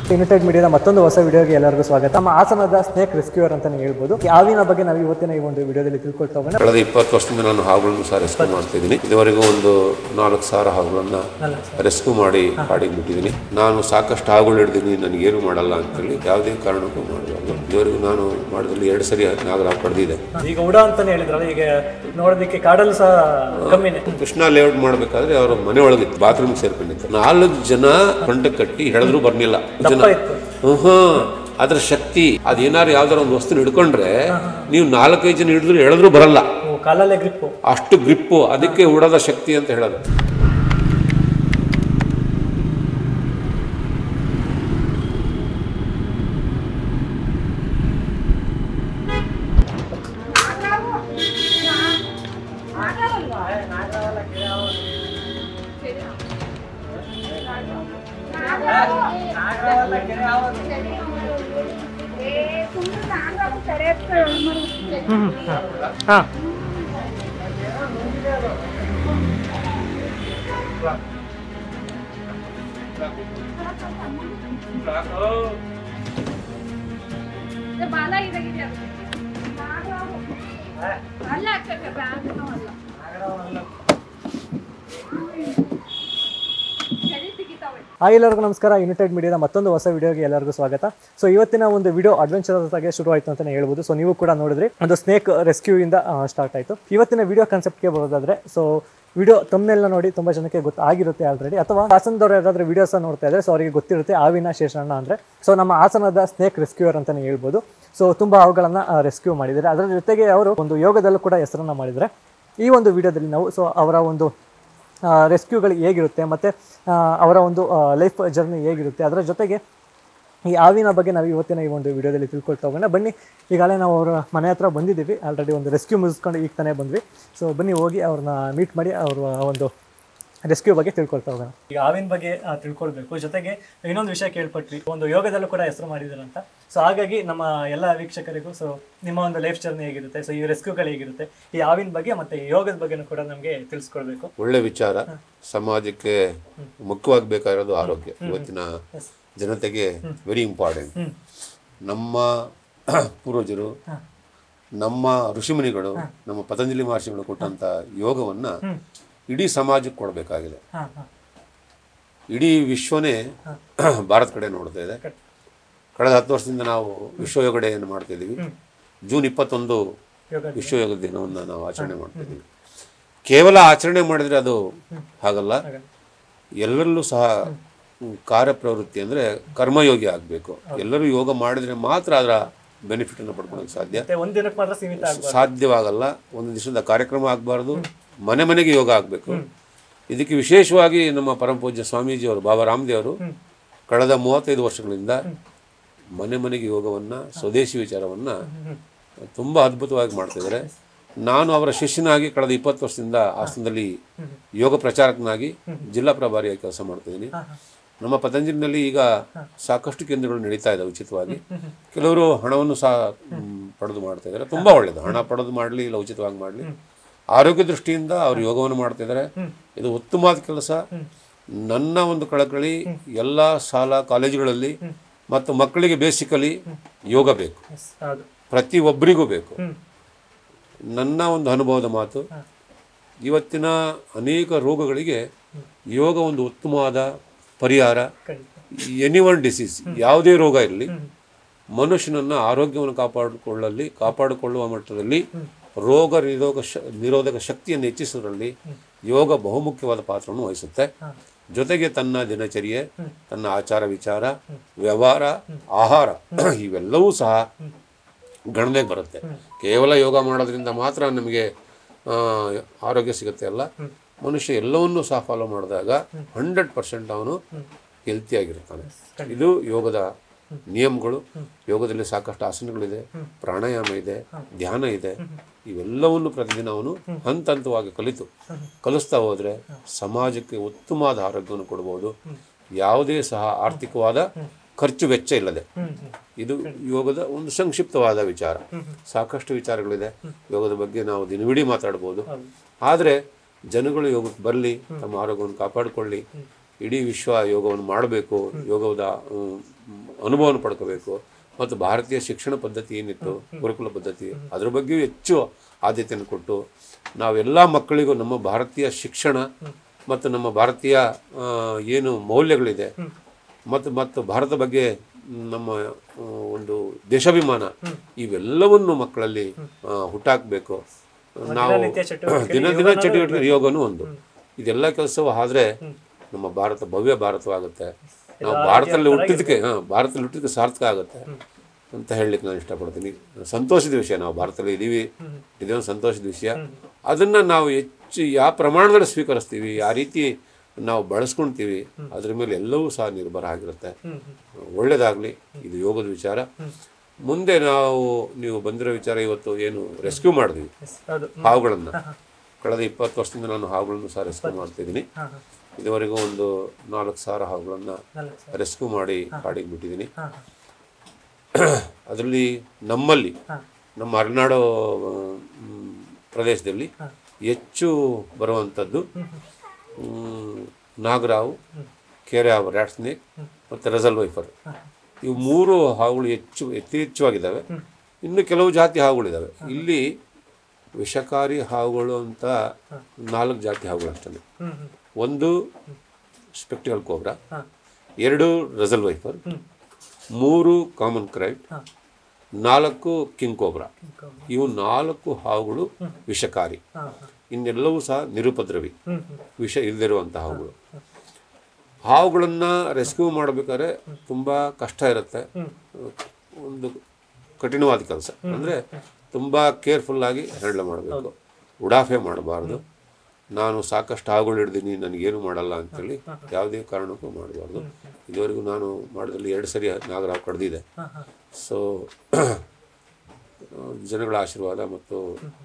United ಮೀಡಿಯಾದ ಮತ್ತೊಂದು ಹೊಸ ವಿಡಿಯೋಗೆ ಎಲ್ಲರಿಗೂ ಸ್ವಾಗತ ನಮ್ಮ ಹಾಸನದ ಸ್ನೇಕ್ ರೆಸ್ಕ್ಯೂರ್ ಅಂತಾನೆ ಹೇಳ್ಬೋದು ಹಾವಿನ ಬಗ್ಗೆ ನಾವು ಇವತ್ತಿನ ಈ ಒಂದು ವಿಡಿಯೋದಲ್ಲಿ ತಿಳ್ಕೊಳ್ತಾ ಹೋಗೋಣ ಕಳೆದ ಇಪ್ಪತ್ತು ವರ್ಷದಿಂದ ನಾನು ಹಾವುಗಳನ್ನು ಸಹ ರೆಸ್ಕ್ಯೂ ಮಾಡ್ತಾ ಇದ್ದೀನಿ ಇದುವರೆಗೂ ಒಂದು ನಾಲ್ಕು ಸಾವಿರ ಹಾವುಗಳನ್ನ ರೆಸ್ಕ್ಯೂ ಮಾಡಿ ಕಾಡಿಗೆ ಬಿಟ್ಟಿದ್ದೀನಿ ನಾನು ಸಾಕಷ್ಟು ಹಾವುಗಳು ಹಿಡಿದೀನಿ ನನಗೇನು ಮಾಡಲ್ಲ ಅಂತೇಳಿ ಯಾವುದೇ ಕಾರಣಕ್ಕೂ ಮಾಡಬಾರ್ದು ಇದುವರೆಗೂ ನಾನು ಮಾಡಿದಲ್ಲಿ ಎರಡು ಸರಿ ನಾಗರ ಪಡೆದಿದೆ ಈಗ ಉಡ ಅಂತಾನೆ ಹೇಳಿದ್ರಲ್ಲ ಈಗ ನೋಡೋದಕ್ಕೆ ಕಾಡಲ್ಲೂ ಸಹ ಕಮ್ಮಿನೇ ಕೃಷ್ಣ ಲೇಔಟ್ ಮಾಡಬೇಕಾದ್ರೆ ಅವರ ಮನೆ ಒಳಗಿತ್ತು ಬಾತ್ರೂಮ್ ಸೇರ್ಕೊಂಡಿತ್ತು ನಾಲ್ಕು ಜನ ಕಂಟ ಕಟ್ಟಿ ಹೇಳಿದ್ರು ಬರ್ಲಿಲ್ಲ ಜನ ಇತ್ತು ಹ್ಮ್ ಅದ್ರ ಶಕ್ತಿ ಅದೇನಾದ್ರು ಯಾವ್ದಾರ ಒಂದು ವಸ್ತು ಹಿಡ್ಕೊಂಡ್ರೆ ನೀವು ನಾಲ್ಕೈದು ಜನ ಹಿಡಿದ್ರು ಹೇಳಿದ್ರು ಬರಲ್ಲ ಓ, ಕಾಲಲ್ಲೇ ಗ್ರಿಪ್ಪು ಅಷ್ಟು ಗ್ರಿಪ್ಪು ಅದಕ್ಕೆ ಉಡದ ಶಕ್ತಿ ಅಂತ ಹೇಳೋದು ಹಾ ಬಾಲ ಇದಾಗಿದೆ ಅಲ್ಲ ಅಕ್ಕ ಬ್ಯಾಂಕ್ ಅಲ್ಲ ಸರಿ ತೆಗಿತಾವೆ ಹಾಯ್ ಎಲ್ಲರಿಗೂ ನಮಸ್ಕಾರ ಯುನೈಟೆಡ್ ಮೀಡಿಯಾದ ಮತ್ತೊಂದು ಹೊಸ ವಿಡಿಯೋಗೆ ಎಲ್ಲರಿಗೂ ಸ್ವಾಗತ ಸೊ ಇವತ್ತಿನ ಒಂದು ವಿಡಿಯೋ ಅಡ್ವೆಂಚರ್ ಆಗಿ ಶುರು ಆಯಿತು ಅಂತಲೇ ಹೇಳ್ಬೋದು ಸೊ ನೀವು ಕೂಡ ನೋಡಿದ್ರಿ ಒಂದು ಸ್ನೇಕ್ ರೆಸ್ಕ್ಯೂ ಇಂದ ಸ್ಟಾರ್ಟ್ ಆಯಿತು ಇವತ್ತಿನ ವಿಡಿಯೋ ಕಾನ್ಸೆಪ್ಟ್ಗೆ ಬರೋದಾದ್ರೆ ಸೊ ವಿಡಿಯೋ ತಮ್ಮನೆಲ್ಲ ನೋಡಿ ತುಂಬ ಜನಕ್ಕೆ ಗೊತ್ತಾಗಿರುತ್ತೆ ಆಲ್ರೆಡಿ ಅಥವಾ ಹಾಸನದವ್ರು ಯಾರಾದರೂ ವಿಡಿಯೋಸ ನೋಡ್ತಾ ಇದ್ದಾರೆ ಸೊ ಅವರಿಗೆ ಗೊತ್ತಿರುತ್ತೆ ಆವಿನ ಶೇಷಣ್ಣ ಅಂದರೆ ಸೊ ನಮ್ಮ ಹಾಸನದ ಸ್ನೇಕ್ ರೆಸ್ಕ್ಯೂಯರ್ ಅಂತಲೇ ಹೇಳ್ಬೋದು ಸೊ ತುಂಬ ಅವುಗಳನ್ನು ರೆಸ್ಕ್ಯೂ ಮಾಡಿದ್ದಾರೆ ಅದರ ಜೊತೆಗೆ ಅವರು ಒಂದು ಯೋಗದಲ್ಲೂ ಕೂಡ ಹೆಸರನ್ನು ಮಾಡಿದ್ದಾರೆ ಈ ಒಂದು ವಿಡಿಯೋದಲ್ಲಿ ನಾವು ಸೊ ಅವರ ಒಂದು ರೆಸ್ಕ್ಯೂಗಳು ಹೇಗಿರುತ್ತೆ ಮತ್ತು ಅವರ ಒಂದು ಲೈಫ್ ಜರ್ನಿ ಹೇಗಿರುತ್ತೆ ಅದರ ಜೊತೆಗೆ ಈ ಹಾವಿನ ಬಗ್ಗೆ ನಾವು ಇವತ್ತಿನ ಈ ಒಂದು ವಿಡಿಯೋದಲ್ಲಿ ತಿಳ್ಕೊಳ್ತಾ ಹೋಗೋಣ ಬನ್ನಿ ಈಗಾಗಲೇ ನಾವು ಅವರ ಮನೆ ಹತ್ರ ಬಂದಿದ್ದೀವಿ ಆಲ್ರೆಡಿ ಒಂದು ರೆಸ್ಕ್ಯೂ ಮುಗಿಸ್ಕೊಂಡು ಈಗ ತಾನೇ ಬಂದ್ವಿ ಸೊ ಬನ್ನಿ ಹೋಗಿ ಅವ್ರನ್ನ ಮೀಟ್ ಮಾಡಿ ಅವ್ರ ಒಂದು ರೆಸ್ಕ್ಯೂ ಬಗ್ಗೆ ತಿಳ್ಕೊಳ್ತಾ ಹೋಗೋಣ ಈಗ ಹಾವಿನ ಬಗ್ಗೆ ಆ, ತಿಳ್ಕೊಳ್ಬೇಕು ಜೊತೆಗೆ ಇನ್ನೊಂದು ವಿಷಯ ಕೇಳ್ಪಟ್ವಿ ಒಂದು ಯೋಗದಲ್ಲೂ ಕೂಡ ಹೆಸರು ಮಾಡಿದಾರಂತ ಸೊ ಹಾಗಾಗಿ ನಮ್ಮ ಎಲ್ಲ ವೀಕ್ಷಕರಿಗೂ ಸೊ ನಿಮ್ಮ ಒಂದು ಲೈಫ್ ಜರ್ನಿ ಹೇಗಿರುತ್ತೆ ಸೊ ಈ ರೆಸ್ಕ್ಯೂಗಳು ಹೇಗಿರುತ್ತೆ ಈ ಹಾವಿನ ಬಗ್ಗೆ ಮತ್ತೆ ಈ ಯೋಗದ ಬಗ್ಗೆನೂ ಕೂಡ ನಮಗೆ ತಿಳಿಸ್ಕೊಡ್ಬೇಕು ಒಳ್ಳೆ ವಿಚಾರ ಸಮಾಜಕ್ಕೆ ಮುಖ್ಯವಾಗಿ ಬೇಕಾಗಿರೋದು ಆರೋಗ್ಯ ಇವತ್ತಿನ ಜನತೆಗೆ ವೆರಿ ಇಂಪಾರ್ಟೆಂಟ್ ನಮ್ಮ ಪೂರ್ವಜರು ನಮ್ಮ ಋಷಿಮುನಿಗಳು ನಮ್ಮ ಪತಂಜಲಿ ಮಹರ್ಷಿಗಳು ಕೊಟ್ಟಂತ ಯೋಗವನ್ನ ಇಡೀ ಸಮಾಜಕ್ಕೆ ಕೊಡಬೇಕಾಗಿದೆ ಹಾಂ ಹಾಂ ಇಡೀ ವಿಶ್ವನೇ ಭಾರತ ಕಡೆ ನೋಡ್ತಾ ಇದೆ ಕಳೆದ ಹತ್ತು ವರ್ಷದಿಂದ ನಾವು ವಿಶ್ವ ಯೋಗ ಡೇಯನ್ನು ಮಾಡ್ತಾ ಇದ್ದೀವಿ ಜೂನ್ ಇಪ್ಪತ್ತೊಂದು ಯೋಗ ವಿಶ್ವ ಯೋಗ ದಿನವನ್ನು ನಾವು ಆಚರಣೆ ಮಾಡ್ತಾ ಇದ್ದೀವಿ ಕೇವಲ ಆಚರಣೆ ಮಾಡಿದ್ರೆ ಅದು ಹಾಗಲ್ಲ ಎಲ್ಲರಲ್ಲೂ ಸಹ ಹ್ಮ್, ಕಾರ್ಯಪ್ರವೃತ್ತಿ ಅಂದ್ರೆ ಕರ್ಮಯೋಗಿ ಆಗಬೇಕು ಎಲ್ಲರೂ ಯೋಗ ಮಾಡಿದ್ರೆ ಮಾತ್ರ ಅದರ ಬೆನಿಫಿಟ್ ಅನ್ನು ಪಡ್ಕೊಳ್ಳೋಕೆ ಸಾಧ್ಯ ಮತ್ತೆ ಒಂದ್ ದಿನಕ್ಕೆ ಮಾತ್ರ ಸೀಮಿತ ಆಗ್ಬಾರ್ದು ಸಾಧ್ಯವಾಗಲ್ಲ ಒಂದು ದಿವಸದ ಕಾರ್ಯಕ್ರಮ ಆಗಬಾರ್ದು ಮನೆ ಮನೆಗೆ ಯೋಗ ಆಗಬೇಕು ಇದಕ್ಕೆ ವಿಶೇಷವಾಗಿ ನಮ್ಮ ಪರಮ ಪೂಜ್ಯ ಸ್ವಾಮೀಜಿಯವರು ಬಾಬಾ ರಾಮದೇವರು ಕಳೆದ ಮೂವತ್ತೈದು ವರ್ಷಗಳಿಂದ ಮನೆ ಮನೆಗೆ ಯೋಗವನ್ನ ಸ್ವದೇಶಿ ವಿಚಾರವನ್ನ ತುಂಬಾ ಅದ್ಭುತವಾಗಿ ಮಾಡ್ತಿದ್ದಾರೆ ನಾನು ಅವರ ಶಿಷ್ಯನಾಗಿ ಕಳೆದ ಇಪ್ಪತ್ತು ವರ್ಷದಿಂದ ಹಾಸನದಲ್ಲಿ ಯೋಗ ಪ್ರಚಾರಕನಾಗಿ ಜಿಲ್ಲಾ ಪ್ರಭಾರಿಯಾಗಿ ಕೆಲಸ ಮಾಡ್ತಿದ್ದೀನಿ ನಮ್ಮ ಪತಂಜಲಿನಲ್ಲಿ ಈಗ ಸಾಕಷ್ಟು ಕೇಂದ್ರಗಳು ನಡೀತಾ ಇದೆ ಉಚಿತವಾಗಿ ಕೆಲವರು ಹಣವನ್ನು ಸಹ ಮ್, ಪಡೆದು ಮಾಡ್ತಾ ಇದ್ದಾರೆ ತುಂಬಾ ಒಳ್ಳೇದು ಹಣ ಪಡೆದು ಮಾಡಲಿ ಇಲ್ಲ ಉಚಿತವಾಗಿ ಮಾಡಲಿ ಆರೋಗ್ಯ ದೃಷ್ಟಿಯಿಂದ ಅವರು ಯೋಗವನ್ನು ಮಾಡ್ತಾ ಇದ್ದಾರೆ ಇದು ಉತ್ತಮವಾದ ಕೆಲಸ ನನ್ನ ಒಂದು ಕಳಕಳಿ ಎಲ್ಲ ಶಾಲಾ ಕಾಲೇಜುಗಳಲ್ಲಿ ಮತ್ತು ಮಕ್ಕಳಿಗೆ ಬೇಸಿಕಲಿ ಯೋಗ ಬೇಕು Yes, ಹೌದು ಪ್ರತಿ ಒಬ್ಬರಿಗೂ ಬೇಕು ನನ್ನ ಒಂದು ಅನುಭವದ ಮಾತು ಇವತ್ತಿನ ಅನೇಕ ರೋಗಗಳಿಗೆ ಯೋಗ ಒಂದು ಉತ್ತಮವಾದ ಪರಿಹಾರ ಖಂಡಿತ ಎನಿ ಒನ್ ಡಿಸೀಸ್ ಯಾವುದೇ ರೋಗ ಇರಲಿ ಮನುಷ್ಯನನ್ನ ಆರೋಗ್ಯವನ್ನು ಕಾಪಾಡಿಕೊಳ್ಳಲ್ಲಿ ಕಾಪಾಡಿಕೊಳ್ಳುವ ಮಟ್ಟದಲ್ಲಿ ರೋಗ ನಿರೋಧ ಶ ನಿರೋಧಕ ಶಕ್ತಿಯನ್ನು ಹೆಚ್ಚಿಸುವುದರಲ್ಲಿ ಯೋಗ ಬಹುಮುಖ್ಯವಾದ ಪಾತ್ರವನ್ನು ವಹಿಸುತ್ತೆ ಜೊತೆಗೆ ತನ್ನ ದಿನಚರ್ಯೆ ತನ್ನ ಆಚಾರ ವಿಚಾರ ವ್ಯವಹಾರ ಆಹಾರ ಇವೆಲ್ಲವೂ ಸಹ ಗಣನೆಗೆ ಬರುತ್ತೆ ಕೇವಲ ಯೋಗ ಮಾಡೋದ್ರಿಂದ ಮಾತ್ರ ನಮಗೆ ಆ, ಆರೋಗ್ಯ ಸಿಗುತ್ತೆ ಅಲ್ಲ ಮನುಷ್ಯ ಎಲ್ಲವನ್ನೂ ಸಹ ಫಾಲೋ ಮಾಡಿದಾಗ ಹಂಡ್ರೆಡ್ ಪರ್ಸೆಂಟ್ ಅವನು ಹೆಲ್ತಿಯಾಗಿರ್ತಾನೆ ಇದು ಯೋಗದ ನಿಯಮಗಳು ಯೋಗದಲ್ಲಿ ಸಾಕಷ್ಟು ಆಸನಗಳಿದೆ ಪ್ರಾಣಾಯಾಮ ಇದೆ ಧ್ಯಾನ ಇದೆ ಇವೆಲ್ಲವನ್ನು ಪ್ರತಿದಿನ ಅವನು ಹಂತ ಹಂತವಾಗಿ ಕಲಿತು ಕಲಿಸ್ತಾ ಹೋದ್ರೆ ಸಮಾಜಕ್ಕೆ ಉತ್ತಮವಾದ ಆರೋಗ್ಯವನ್ನು ಕೊಡಬಹುದು ಯಾವುದೇ ಸಹ ಆರ್ಥಿಕವಾದ ಖರ್ಚು ವೆಚ್ಚ ಇಲ್ಲದೆ ಇದು ಯೋಗದ ಒಂದು ಸಂಕ್ಷಿಪ್ತವಾದ ವಿಚಾರ ಸಾಕಷ್ಟು ವಿಚಾರಗಳಿದೆ ಯೋಗದ ಬಗ್ಗೆ ನಾವು ದಿನವಿಡೀ ಮಾತಾಡ್ಬೋದು ಆದರೆ ಜನಗಳು ಯೋಗಕ್ಕೆ ಬರಲಿ ತಮ್ಮ ಆರೋಗ್ಯವನ್ನು ಕಾಪಾಡಿಕೊಳ್ಳಿ ಇಡೀ ವಿಶ್ವ ಯೋಗವನ್ನು ಮಾಡಬೇಕು ಯೋಗದ ಹ್ಮ್, ಅನುಭವವನ್ನು ಪಡ್ಕೋಬೇಕು ಮತ್ತು ಭಾರತೀಯ ಶಿಕ್ಷಣ ಪದ್ಧತಿ ಏನಿತ್ತು ಗುರುಕುಲ ಪದ್ಧತಿ ಅದ್ರ ಬಗ್ಗೆಯೂ ಹೆಚ್ಚು ಆದ್ಯತೆಯನ್ನು ಕೊಟ್ಟು ನಾವೆಲ್ಲ ಮಕ್ಕಳಿಗೂ ನಮ್ಮ ಭಾರತೀಯ ಶಿಕ್ಷಣ ಮತ್ತು ನಮ್ಮ ಭಾರತೀಯ ಆ, ಏನು ಮೌಲ್ಯಗಳಿದೆ ಮತ್ತು ಮತ್ತು ಭಾರತ ಬಗ್ಗೆ ನಮ್ಮ ಆ, ಒಂದು ದೇಶಾಭಿಮಾನ ಇವೆಲ್ಲವನ್ನು ಮಕ್ಕಳಲ್ಲಿ ಆ, ಹುಟ್ಟಾಕಬೇಕು ನಾವು ದಿನನಿತ್ಯ ಚಟುವಟಿಕೆ ದಿನ ದಿನ ಚಟುವಟಿಕೆ ಯೋಗನೂ ಒಂದು ಇದೆಲ್ಲ ಕೆಲಸವೂ ಆದ್ರೆ ನಮ್ಮ ಭಾರತ ಭವ್ಯ ಭಾರತವಾಗುತ್ತೆ ನಾವು ಭಾರತದಲ್ಲಿ ಹುಟ್ಟಿದಕ್ಕೆ ಹಾಂ ಭಾರತದಲ್ಲಿ ಹುಟ್ಟಿದಕ್ಕೆ ಸಾರ್ಥಕ ಆಗುತ್ತೆ ಅಂತ ಹೇಳಲಿಕ್ಕೆ ನಾನು ಇಷ್ಟಪಡ್ತೀನಿ ಸಂತೋಷದ ವಿಷಯ ನಾವು ಭಾರತದಲ್ಲಿ ಇದ್ದೀವಿ ಇದೊಂದು ಸಂತೋಷದ ವಿಷಯ ಅದನ್ನು ನಾವು ಹೆಚ್ಚು ಯಾವ ಪ್ರಮಾಣದಲ್ಲಿ ಸ್ವೀಕರಿಸ್ತೀವಿ ಯಾವ ರೀತಿ ನಾವು ಬಳಸ್ಕೊಳ್ತೀವಿ ಅದ್ರ ಮೇಲೆ ಎಲ್ಲವೂ ಸಹ ನಿರ್ಭರ ಆಗಿರುತ್ತೆ ಒಳ್ಳೇದಾಗಲಿ ಇದು ಯೋಗದ ವಿಚಾರ ಮುಂದೆ ನಾವು ನೀವು ಬಂದಿರೋ ವಿಚಾರ ಇವತ್ತು ಏನು ರೆಸ್ಕ್ಯೂ ಮಾಡಿದ್ವಿ ಹೌದು ಹಾವುಗಳನ್ನು ಕಳೆದ ಇಪ್ಪತ್ತು ವರ್ಷದಿಂದ ನಾನು ಹಾವುಗಳನ್ನು ಸಹ ರೆಸ್ಕ್ಯೂ ಮಾಡ್ತಿದ್ದೀನಿ ಹಾಂ ಹಾಂ ಇದುವರೆಗೂ ಒಂದು ನಾಲ್ಕು ಸಾವಿರ ಹಾವುಗಳನ್ನು ನಾಲ್ಕು ಸಾವಿರ ರೆಸ್ಕ್ಯೂ ಮಾಡಿ ಕಾಡಿಗೆ ಬಿಟ್ಟಿದ್ದೀನಿ ಹಾಂ ಹಾಂ ಅದರಲ್ಲಿ ನಮ್ಮಲ್ಲಿ ಹಾಂ. ನಮ್ಮ ಮಲೆನಾಡು ಮ್, ಪ್ರದೇಶದಲ್ಲಿ ಹೆಚ್ಚು ಬರುವಂಥದ್ದು ಮ್, ನಾಗರಾವು ಕೆರೆ ಹಾವು ರ್ಯಾಟ್ ಸ್ನೇಕ್ ಮತ್ತು ರೆಸಲ್ ವೈಫರ್ ಇವು ಮೂರು ಹಾವುಗಳು ಹೆಚ್ಚು ಯಥೇಚ್ಛವಾಗಿದ್ದಾವೆ ಇನ್ನು ಕೆಲವು ಜಾತಿ ಹಾವುಗಳಿದ್ದಾವೆ ಇಲ್ಲಿ ವಿಷಕಾರಿ ಹಾವುಗಳು ಅಂತ ನಾಲ್ಕು ಜಾತಿ ಹಾವುಗಳು ಅಷ್ಟೇ ಹ್ಞೂ ಹ್ಞೂ ಒಂದು ಸ್ಪೆಕ್ಟಿಕಲ್ ಕೋಬ್ರಾ ಹಾಂ ಎರಡು ರೆಸಲ್ ವೈಫರ್ ಮೂರು ಕಾಮನ್ ಕ್ರೈಟ್ ಹಾಂ ನಾಲ್ಕು ಕಿಂಗ್ ಕೋಬ್ರಾ ಹ್ಞೂ ಇವು ನಾಲ್ಕು ಹಾವುಗಳು ವಿಷಕಾರಿ ಹಾಂ ಹಾಂ ಇನ್ನೆಲ್ಲವೂ ಸಹ ನಿರುಪದ್ರವಿ ಹ್ಞೂ ಹ್ಞೂ ವಿಷ ಇಲ್ಲದಿರುವಂಥ ಹಾವುಗಳು ಹಾವುಗಳನ್ನು ರೆಸ್ಕ್ಯೂ ಮಾಡಬೇಕಾದ್ರೆ ತುಂಬ ಕಷ್ಟ ಇರುತ್ತೆ ಒಂದು ಕಠಿಣವಾದ ಕೆಲಸ ಅಂದರೆ ತುಂಬ ಕೇರ್ಫುಲ್ಲಾಗಿ ಹ್ಯಾಂಡಲ್ ಮಾಡಬೇಕು ಉಡಾಫೆ ಮಾಡಬಾರ್ದು ನಾನು ಸಾಕಷ್ಟು ಹಾವುಗಳು ಹಿಡ್ದೀನಿ ನನಗೇನು ಮಾಡಲ್ಲ ಅಂತೇಳಿ ಯಾವುದೇ ಕಾರಣಕ್ಕೂ ಮಾಡಬಾರ್ದು ಇದುವರೆಗೂ ನಾನು ಮಾಡಿದಲ್ಲಿ ಎರಡು ಸರಿ ನಾಗರಾವ್ ಕಡ್ದಿದೆ ಹಾಂ ಹಾಂ ಸೊ ಜನಗಳ ಆಶೀರ್ವಾದ ಮತ್ತು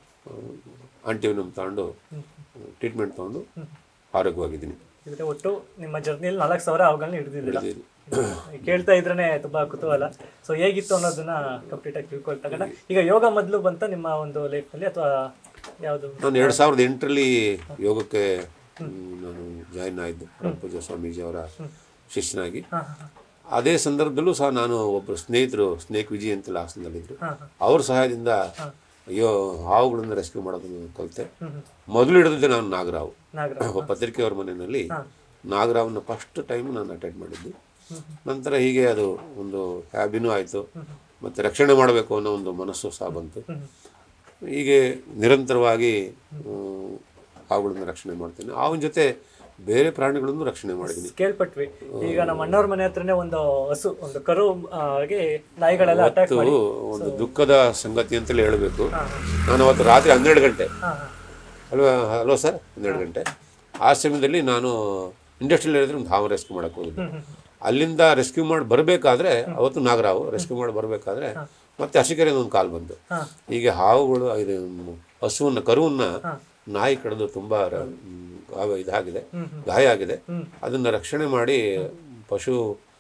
ಆಂಟಿವಿನಮ್ ತಗೊಂಡು ಟ್ರೀಟ್ಮೆಂಟ್ ತಗೊಂಡು ಆರೋಗ್ಯವಾಗಿದ್ದೀನಿ ಇದ್ರೆ ಒಟ್ಟು ನಿಮ್ಮ ಜರ್ನಿಯಲ್ಲಿ ನಾಲ್ಕು ಸಾವಿರ ಅವುಗಳನ್ನ ಹಿಡಿದಿದ್ದೀರಾ ಹಿಡಿದಿದ್ದೀನಿ ಕೇಳ್ತಾ ಇದ್ರೇನೆ ತುಂಬಾ ಕುತೂಹಲ ಸೊ ಹೇಗಿತ್ತು ಅನ್ನೋದನ್ನ ಕಂಪ್ಲೀಟ್ ಆಗಿ ತಿಳ್ಕೊಳ್ತಾ ಈಗ ಯೋಗ ಮೊದಲು ಬಂತ ನಿಮ್ಮ ಒಂದು ಲೈಫ್ನಲ್ಲಿ ಅಥವಾ ಯಾವುದು ನಾನು ಎರಡು ಸಾವಿರದ ಎಂಟರಲ್ಲಿ ಯೋಗಕ್ಕೆ ಮ್, ನಾನು ಜಾಯಿನ್ ಆಯಿದ್ದು ಪೂಜಾ ಸ್ವಾಮೀಜಿ ಅವರ ಶಿಷ್ಯನಾಗಿ ಹಾಂ ಹಾಂ ಅದೇ ಸಂದರ್ಭದಲ್ಲೂ ಸಹ ನಾನು ಒಬ್ಬರು ಸ್ನೇಹಿತರು ಸ್ನೇಕ್ ವಿಜಯ್ ಅಂತ ಹಾಸನದಲ್ಲಿದ್ದರು ಹಾಂ ಹಾಂ ಅವ್ರ ಸಹಾಯದಿಂದ ಅಯ್ಯೋ ಹಾವುಗಳನ್ನು ರೆಸ್ಕ್ಯೂ ಮಾಡೋದನ್ನು ಕಲಿತೆ ಹ್ಮ್ ಹ್ಮ್. ಮೊದಲು ಹಿಡಿದಿದ್ದೆ ನಾನು ನಾಗರಾವ್ ನಾಗರ ಒಬ್ಬ ಪತ್ರಿಕೆಯವ್ರ ಮನೆಯಲ್ಲಿ ನಾಗರಾವ್ನ ಫಸ್ಟ್ ಟೈಮ್ ನಾನು ಅಟೆಂಡ್ ಮಾಡಿದ್ದು ನಂತರ ಹೀಗೆ ಅದು ಒಂದು ಹ್ಯಾಬಿನೂ ಆಯಿತು ಮತ್ತು ರಕ್ಷಣೆ ಮಾಡಬೇಕು ಅನ್ನೋ ಒಂದು ಮನಸ್ಸು ಸಹ ಬಂತು ಹೀಗೆ ನಿರಂತರವಾಗಿ ಹ್ಮ್, ಹಾವುಗಳನ್ನ ರಕ್ಷಣೆ ಮಾಡ್ತೇನೆ ಅವನ ಜೊತೆ ಬೇರೆ ಪ್ರಾಣಿಗಳನ್ನು ರಕ್ಷಣೆ ಮಾಡಿದ್ದೀನಿ ಕೇಳ್ಪಟ್ವಿ ಈಗ ನಮ್ಮ ಅಣ್ಣವ್ರ ಮನೆ ಹತ್ರನೇ ಒಂದು ಹಸು ಒಂದು ಕರು ಆ, ಗೆ ನಾಯಿಗಳೆಲ್ಲ ಅಟ್ಯಾಕ್ ಮಾಡಿ ಇವತ್ತು ಒಂದು ದುಃಖದ ಸಂಗತಿ ಅಂತಲೇ ಹೇಳಬೇಕು ನಾನು ಅವತ್ತು ರಾತ್ರಿ ಹನ್ನೆರಡು ಗಂಟೆ ಹಾಂ ಹಾಂ ಅಲ್ವಾ ಹಲೋ ಸರ್ ಹನ್ನೆರಡು ಗಂಟೆ ಆ ಸಮಯದಲ್ಲಿ ನಾನು ಇಂಡಸ್ಟ್ರಿಯಲ್ ಏರಿಯಾದಲ್ಲಿ ಒಂದು ಹಾವು ರೆಸ್ಕ್ಯೂ ಮಾಡಕ್ಕೆ ಹೋಗಿದ್ದೆ ಅಲ್ಲಿಂದ ರೆಸ್ಕ್ಯೂ ಮಾಡಿ ಬರಬೇಕಾದ್ರೆ ಅವತ್ತು ನಾಗರಾವು ರೆಸ್ಕ್ಯೂ ಮಾಡಿ ಬರಬೇಕಾದ್ರೆ ಮತ್ತೆ ಹಸಿಕೆರೆಯಿಂದ ಒಂದು ಕಾಲ್ ಬಂತು ಹಾಂ. ಹೀಗೆ ಹಾವುಗಳು ಇದು ಹಸುವನ್ನ ಕರುವನ್ನ ನಾಯಿ ಕಡಿದು ತುಂಬ ರ- ಮ್, ಗಾಯ ಇದಾಗಿದೆ ಗಾಯ ಆಗಿದೆ ಅದನ್ನ ರಕ್ಷಣೆ ಮಾಡಿ ಪಶು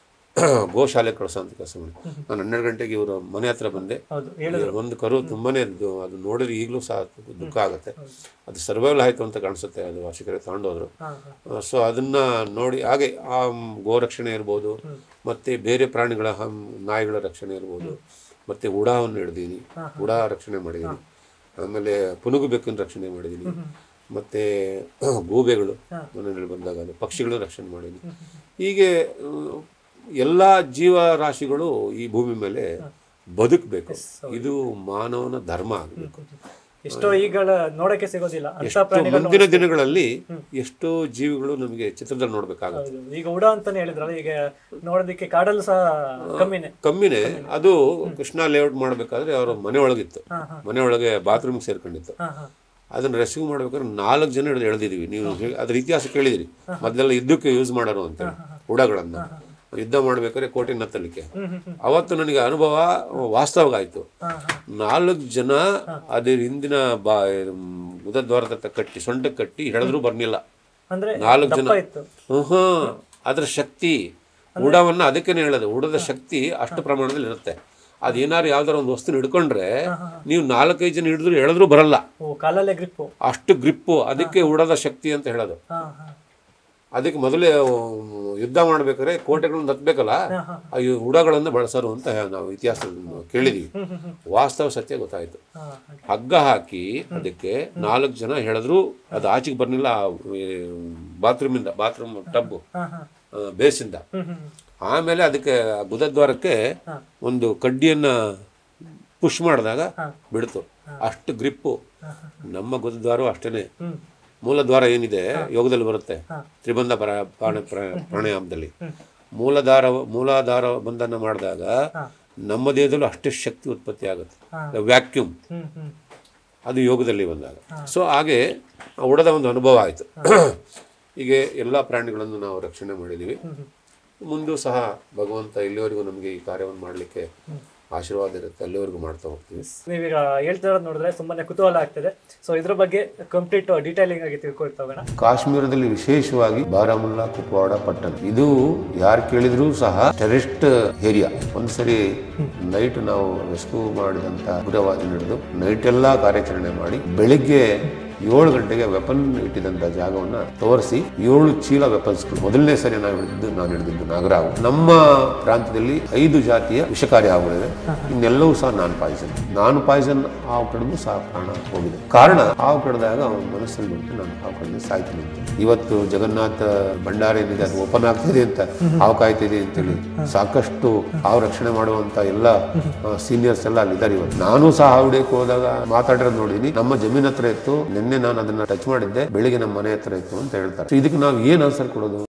ಗೋಶಾಲೆ ಕಳಿಸೋ ಅಂತ ಕೆಲಸ ಮಾಡಿ ನಾನು ಹನ್ನೆರಡು ಗಂಟೆಗೆ ಇವರು ಮನೆ ಹತ್ರ ಬಂದೆ ಹೌದು ಒಂದು ಕರು ತುಂಬಾನೇ ಇದು- ಅದು ನೋಡಿದ್ರೆ ಈಗಲೂ ಸಹ ದುಃಖ ಆಗುತ್ತೆ ಅದು ಸರ್ವೈವಲ್ ಆಯಿತು ಅಂತ ಕಾಣಿಸುತ್ತೆ ಅದು ವಾರ್ಷಿಕರೆ ತಗೊಂಡೋದ್ರು ಹಾಂ ಹಾಂ ಸೊ ಅದನ್ನ ನೋಡಿ ಹಾಗೆ ಆ ಮ್, ಗೋರಕ್ಷಣೆ ಇರ್ಬೋದು ಮತ್ತೆ ಬೇರೆ ಪ್ರಾಣಿಗಳ ಹಮ್, ನಾಯಿಗಳ ರಕ್ಷಣೆ ಇರ್ಬೋದು ಮತ್ತೆ ಉಡಾವನ್ನು ಹಿಡ್ದೀನಿ ಉಡಾ ರಕ್ಷಣೆ ಮಾಡಿದ್ದೀನಿ ಆಮೇಲೆ ಪುನುಗು ಬೆಕ್ಕನ್ನು ರಕ್ಷಣೆ ಮಾಡಿದ್ದೀನಿ ಮತ್ತೆ ಗೂಬೆಗಳು ಮನೆಯಲ್ಲಿ ಬಂದಾಗ ಅದು ಪಕ್ಷಿಗಳು ರಕ್ಷಣೆ ಮಾಡಿದ್ದೀನಿ ಹೀಗೆ ಅಹ್, ಎಲ್ಲ ಜೀವರಾಶಿಗಳು ಈ ಭೂಮಿ ಮೇಲೆ ಬದುಕಬೇಕು ಇದು ಮಾನವನ ಧರ್ಮ ಆಗಬೇಕು ಎಷ್ಟೋ ಈಗಳ ನೋಡಕ್ಕೆ ಸಿಗೋದಿಲ್ಲ ಅಂತ ಎಷ್ಟೋ ಪ್ರಾಣಿಗಳು ಮುಂದಿನ ದಿನಗಳಲ್ಲಿ ಎಷ್ಟೋ ಜೀವಿಗಳು ನಮಗೆ ಚಿತ್ರದಲ್ಲಿ ನೋಡ್ಬೇಕಾಗುತ್ತೆ ಹೌದು. ಈಗ ಉಡ ಅಂತಾನೆ ಹೇಳಿದ್ರಲ್ಲ ಈಗ ನೋಡೋದಕ್ಕೆ ಕಾಡಲ್ಲೂ ಸಹ ಕಮ್ಮಿನೇ ಕಮ್ಮಿನೇ ಅದು ಕೃಷ್ಣ ಲೇಔಟ್ ಮಾಡಬೇಕಾದ್ರೆ ಅವ್ರ ಮನೆ ಒಳಗಿತ್ತು ಹಾ, ಹಾ. ಮನೆ ಒಳಗೆ ಬಾತ್ರೂಮ್ ಸೇರ್ಕೊಂಡಿತ್ತು ಹಾಂ ಹಾಂ ಅದನ್ನ ರೆಸ್ಕ್ಯೂ ಮಾಡ್ಬೇಕಾದ್ರೆ ನಾಲ್ಕು ಜನ ಹಿಡಿದು ಎಳೆದಿದ್ದೀವಿ ನೀವು ಹೇ- ಅದ್ರ ಇತಿಹಾಸ ಕೇಳಿದಿರಿ ಮೊದಲೆಲ್ಲ ಯುದ್ಧಕ್ಕೆ ಯೂಸ್ ಮಾಡೋರು ಅಂತೇಳಿ ಉಡಗಳನ್ನ ಯುದ್ಧ ಮಾಡ್ಬೇಕಾದ್ರೆ ಕೋಟೆ ನತ್ತಲಿಕ್ಕೆ ಅವತ್ತು ನನಗೆ ಅನುಭವ ವಾಸ್ತವ ಆಯ್ತು ನಾಲ್ಕು ಜನ ಅದ್ರ ಹಿಂದಿನ ಬಾ ಮುದದ್ವಾರದ ಹತ್ರ ಕಟ್ಟಿ ಸೊಂಟಕ್ಕೆ ಕಟ್ಟಿ ಎಳೆದ್ರೂ ಬರ್ನಿಲ್ಲ ಅಂದ್ರೆ ನಾಲ್ಕು ಜನ ದಪ್ಪ ಇತ್ತು ಹ್ಮ್ ಅದ್ರ ಶಕ್ತಿ ಉಡವನ್ನ ಅದಕ್ಕೇನೆ ಹೇಳೋದು ಉಡದ ಶಕ್ತಿ ಅಷ್ಟು ಪ್ರಮಾಣದಲ್ಲಿ ಇರುತ್ತೆ ಅದೇನಾದ್ರು ಯಾವ್ದಾರ ಒಂದು ವಸ್ತುನ ಹಿಡ್ಕೊಂಡ್ರೆ ನೀವು ನಾಲ್ಕೈದು ಜನ ಹಿಡಿದ್ರು ಎಳೆದ್ರೂ ಬರಲ್ಲ ಓ ಕಾಲಲ್ಲೇ ಗ್ರಿಪ್ಪು ಅಷ್ಟು ಗ್ರಿಪ್ಪು ಅದಕ್ಕೆ ಉಡದ ಶಕ್ತಿ ಅಂತ ಹೇಳೋದು ಹಾಂ ಹಾಂ ಅದಕ್ಕೆ ಮೊದಲೇ ಅಹ್, ಯುದ್ಧ ಮಾಡ್ಬೇಕಾದ್ರೆ ಕೋಟೆಗಳನ್ನು ಹತ್ಬೇಕಲ್ಲ ಆ ಈ ಹುಡಗಳನ್ನು ಬಳಸರು ಅಂತ ನಾವು ಇತಿಹಾಸದಲ್ಲಿ ಕೇಳಿದೀವಿ ವಾಸ್ತವ ಸತ್ಯ ಗೊತ್ತಾಯ್ತು ಹಗ್ಗ ಹಾಕಿ ಅದಕ್ಕೆ ನಾಲ್ಕು ಜನ ಹೇಳಿದ್ರು ಅದು ಆಚೆಗೆ ಬರ್ಲಿಲ್ಲ ಬಾತ್ರೂಮಿಂದ ಬಾತ್ರೂಮ್ ಟಬ್ ಬೇಸಿಂದ ಆಮೇಲೆ ಅದಕ್ಕೆ ಆ ಗುದದ್ವಾರಕ್ಕೆ ಒಂದು ಕಡ್ಡಿಯನ್ನ ಪುಷ್ ಮಾಡಿದಾಗ ಬಿಡ್ತು ಅಷ್ಟು ಗ್ರಿಪ್ಪು ನಮ್ಮ ಗುದದ್ವಾರ ಅಷ್ಟೇನೆ ಮೂಲದ್ವಾರ ಏನಿದೆ ಯೋಗದಲ್ಲಿ ಬರುತ್ತೆ ತ್ರಿಬಂಧ ಪರ ಪ್ರಾಣ ಪ್ರ- ಪ್ರಾಣಾಯಾಮದಲ್ಲಿ ಮೂಲಧಾರ ಮೂಲಾಧಾರ ಬಂಧನ ಮಾಡಿದಾಗ ನಮ್ಮ ದೇಹದಲ್ಲೂ ಅಷ್ಟೇ ಶಕ್ತಿ ಉತ್ಪತ್ತಿ ಆಗುತ್ತೆ ವ್ಯಾಕ್ಯೂಮ್ ಅದು ಯೋಗದಲ್ಲಿ ಬಂದಾಗ ಸೊ ಹಾಗೆ ಉಡದ ಒಂದು ಅನುಭವ ಆಯಿತು ಹೀಗೆ ಎಲ್ಲ ಪ್ರಾಣಿಗಳನ್ನು ನಾವು ರಕ್ಷಣೆ ಮಾಡಿದ್ದೀವಿ ಮುಂದೂ ಸಹ ಭಗವಂತ ಇಲ್ಲಿವರೆಗೂ ನಮಗೆ ಈ ಕಾರ್ಯವನ್ನು ಮಾಡಲಿಕ್ಕೆ ಆಶೀರ್ವಾದ ಇರುತ್ತೆ ಅಲ್ಲಿವರೆಗೂ ಮಾಡ್ತಾ ಹೋಗ್ತೀವಿ ನೀವೀಗ ಹೇಳ್ತಾ ಇರೋದು ನೋಡಿದ್ರೆ ತುಂಬಾನೇ ಕುತೂಹಲ ಆಗ್ತದೆ ಸೊ ಇದ್ರ ಬಗ್ಗೆ ಕಂಪ್ಲೀಟ್ ಡೀಟೇಲಿಂಗ್ ಆಗಿ ತಿಳ್ಕೊಳ್ತಾ ಹೋಗೋಣ ಕಾಶ್ಮೀರದಲ್ಲಿ ವಿಶೇಷವಾಗಿ ಬಾರಾಮುಲ್ಲಾ ಕುಪ್ವಾಡ ಪಟ್ಟಣ ಇದು ಯಾರು ಕೇಳಿದ್ರು ಸಹ ಟೆರಿಸ್ಟ್ ಏರಿಯಾ ಒಂದ್ಸರಿ ನೈಟ್ ನಾವು ರೆಸ್ಕ್ಯೂ ಮಾಡಿದಂತ ಉಗ್ರವಾದಿ ಹಿಡಿದು ನೈಟ್ ಎಲ್ಲಾ ಕಾರ್ಯಾಚರಣೆ ಮಾಡಿ ಬೆಳಿಗ್ಗೆ ಏಳು ಗಂಟೆಗೆ ವೆಪನ್ ಇಟ್ಟಿದಂತ ಜಾಗವನ್ನ ತೋರಿಸಿ ಏಳು ಚೀಲ ವೆಪನ್ಸ್ ಮೊದಲನೇ ಸರಿ ನಾವು ಹಿಡಿದಿದ್ದು ನಾನು ಹಿಡಿದಿದ್ದು ನಾಗರಾವು ನಮ್ಮ ಪ್ರಾಂತ್ಯದಲ್ಲಿ ಐದು ಜಾತಿಯ ವಿಷಕಾರಿ ಹಾವುಗಳಿವೆ ಇನ್ನೆಲ್ಲವೂ ಸಹ ನಾನ್ ಪಾಯ್ಸನ್ ನಾನು ಪಾಯ್ಸನ್ ಹಾವು ಕಡಿದು ಸಹ ಪ್ರಾಣ ಹೋಗಿದೆ ಕಾರಣ ಹಾವು ಕಡಿದಾಗ ಅವನ ಮನಸ್ಸಲ್ಲಿ ಬಂತು ನಾನು ಹಾವು ಕಡಿದು ಸಾಯ್ತೀನಿ ಅಂತ ಇವತ್ತು ಜಗನ್ನಾಥ ಭಂಡಾರ ಏನಿದೆ ಅದು ಓಪನ್ ಆಗ್ತಿದೆ ಅಂತ ಹಾವು ಕಾಯ್ತಿದೆ ಅಂತೇಳಿ ಸಾಕಷ್ಟು ಹಾವು ರಕ್ಷಣೆ ಮಾಡುವಂತ ಎಲ್ಲ ಸೀನಿಯರ್ಸ್ ಎಲ್ಲ ಅಲ್ಲಿದ್ದಾರೆ ಇವತ್ತು ನಾನು ಸಹ ಹಾವು ಹಿಡಿಯಕ್ಕೆ ಹೋದಾಗ ಮಾತಾಡಿರೋದು ನೋಡಿದೀನಿ ನಮ್ಮ ಜಮೀನ್ ಹತ್ರ ಇತ್ತು ನಿನ್ನೆ ನಾನು ಅದನ್ನ ಟಚ್ ಮಾಡಿದ್ದೆ ಬೆಳಿಗ್ಗೆ ನಮ್ಮ ಮನೆ ಹತ್ರ ಇತ್ತು ಅಂತ ಹೇಳ್ತಾರೆ So ಇದಕ್ಕೆ ನಾವು ಏನ್ ಆನ್ಸರ್ ಕೊಡೋದು